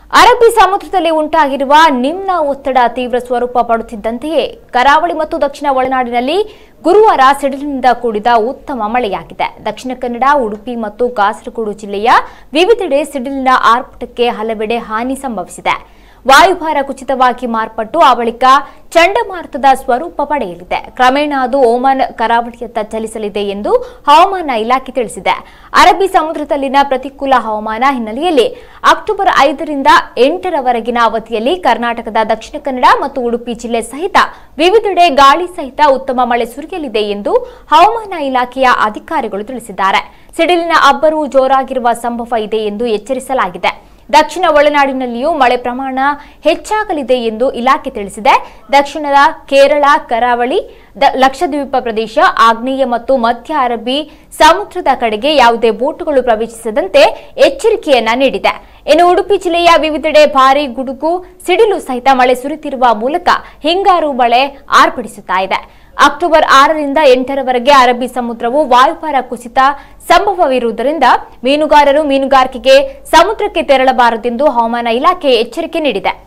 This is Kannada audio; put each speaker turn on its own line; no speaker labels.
ಅರಬ್ಬಿ ಸಮುದ್ರದಲ್ಲಿ ಉಂಟಾಗಿರುವ ನಿಮ್ನ ಒತ್ತಡ ತೀವ್ರ ಸ್ವರೂಪ ಪಡುತ್ತಿದ್ದಂತೆಯೇ ಕರಾವಳಿ ಮತ್ತು ದಕ್ಷಿಣ ಒಳನಾಡಿನಲ್ಲಿ ಗುರುವಾರ ಸಿಡಿಲಿನಿಂದ ಕೂಡಿದ ಉತ್ತಮ ಮಳೆಯಾಗಿದೆ ದಕ್ಷಿಣ ಕನ್ನಡ ಉಡುಪಿ ಮತ್ತು ಕಾಸರಗೋಡು ಜಿಲ್ಲೆಯ ವಿವಿಧೆಡೆ ಸಿಡಿಲಿನ ಆರ್ಭಟಕ್ಕೆ ಹಲವೆಡೆ ಹಾನಿ ಸಂಭವಿಸಿದೆ ವಾಯುಭಾರ ಕುಚಿತವಾಗಿ ಮಾರ್ಪಟ್ಟು ಆ ಬಳಿಕ ಚಂಡಮಾರುತದ ಸ್ವರೂಪ ಪಡೆಯಲಿದೆ ಕ್ರಮೇಣ ಅದು ಓಮನ್ ಕರಾವಳಿಯತ್ತ ಚಲಿಸಲಿದೆ ಎಂದು ಹವಾಮಾನ ಇಲಾಖೆ ತಿಳಿಸಿದೆ ಅರಬ್ಬಿ ಸಮುದ್ರದಲ್ಲಿನ ಪ್ರತಿಕೂಲ ಹವಾಮಾನ ಹಿನ್ನೆಲೆಯಲ್ಲಿ ಅಕ್ಟೋಬರ್ ಐದರಿಂದ ಎಂಟರವರೆಗಿನ ಅವಧಿಯಲ್ಲಿ ಕರ್ನಾಟಕದ ದಕ್ಷಿಣ ಕನ್ನಡ ಮತ್ತು ಉಡುಪಿ ಜಿಲ್ಲೆ ಸಹಿತ ವಿವಿಧೆಡೆ ಗಾಳಿ ಸಹಿತ ಉತ್ತಮ ಮಳೆ ಸುರಿಯಲಿದೆ ಎಂದು ಹವಾಮಾನ ಇಲಾಖೆಯ ಅಧಿಕಾರಿಗಳು ತಿಳಿಸಿದ್ದಾರೆ ಸಿಡಿಲಿನ ಅಬ್ಬರು ಜೋರಾಗಿರುವ ಸಂಭವ ಇದೆ ಎಂದು ಎಚ್ಚರಿಸಲಾಗಿದೆ ದಕ್ಷಿಣ ಒಳನಾಡಿನಲ್ಲಿಯೂ ಮಳೆ ಪ್ರಮಾಣ ಹೆಚ್ಚಾಗಲಿದೆ ಎಂದು ಇಲಾಖೆ ತಿಳಿಸಿದೆ ದಕ್ಷಿಣದ ಕೇರಳ ಕರಾವಳಿ ದ- ಲಕ್ಷದ್ವೀಪ ಪ್ರದೇಶ ಆಗ್ನೇಯ ಮತ್ತು ಮಧ್ಯ ಅರಬ್ಬಿ ಸಮುದ್ರದ ಕಡೆಗೆ ಯಾವುದೇ ಬೋಟುಗಳು ಪ್ರವೇಶಿಸದಂತೆ ಎಚ್ಚರಿಕೆಯನ್ನ ನೀಡಿದೆ ಇನ್ನು ಉಡುಪಿ ಜಿಲ್ಲೆಯ ವಿವಿಧೆಡೆ ಭಾರೀ ಗುಡುಗು ಸಿಡಿಲು ಸಹಿತ ಮಳೆ ಸುರಿತಿರುವ ಮೂಲಕ ಹಿಂಗಾರು ಮಳೆ ಆರ್ಭಟಿಸುತ್ತಾ ಇದೆ ಅಕ್ಟೋಬರ್ ಆರರಿಂದ ಎಂಟರವರೆಗೆ ಅರಬ್ಬಿ ಸಮುದ್ರವು ವಾಯುಭಾರ ಕುಸಿತ ಸಂಭವವಿರುವುದರಿಂದ ಮೀನುಗಾರರು ಮೀನುಗಾರಿಕೆಗೆ ಸಮುದ್ರಕ್ಕೆ ತೆರಳಬಾರದೆಂದು ಹವಾಮಾನ ಇಲಾಖೆ ಎಚ್ಚರಿಕೆ ನೀಡಿದೆ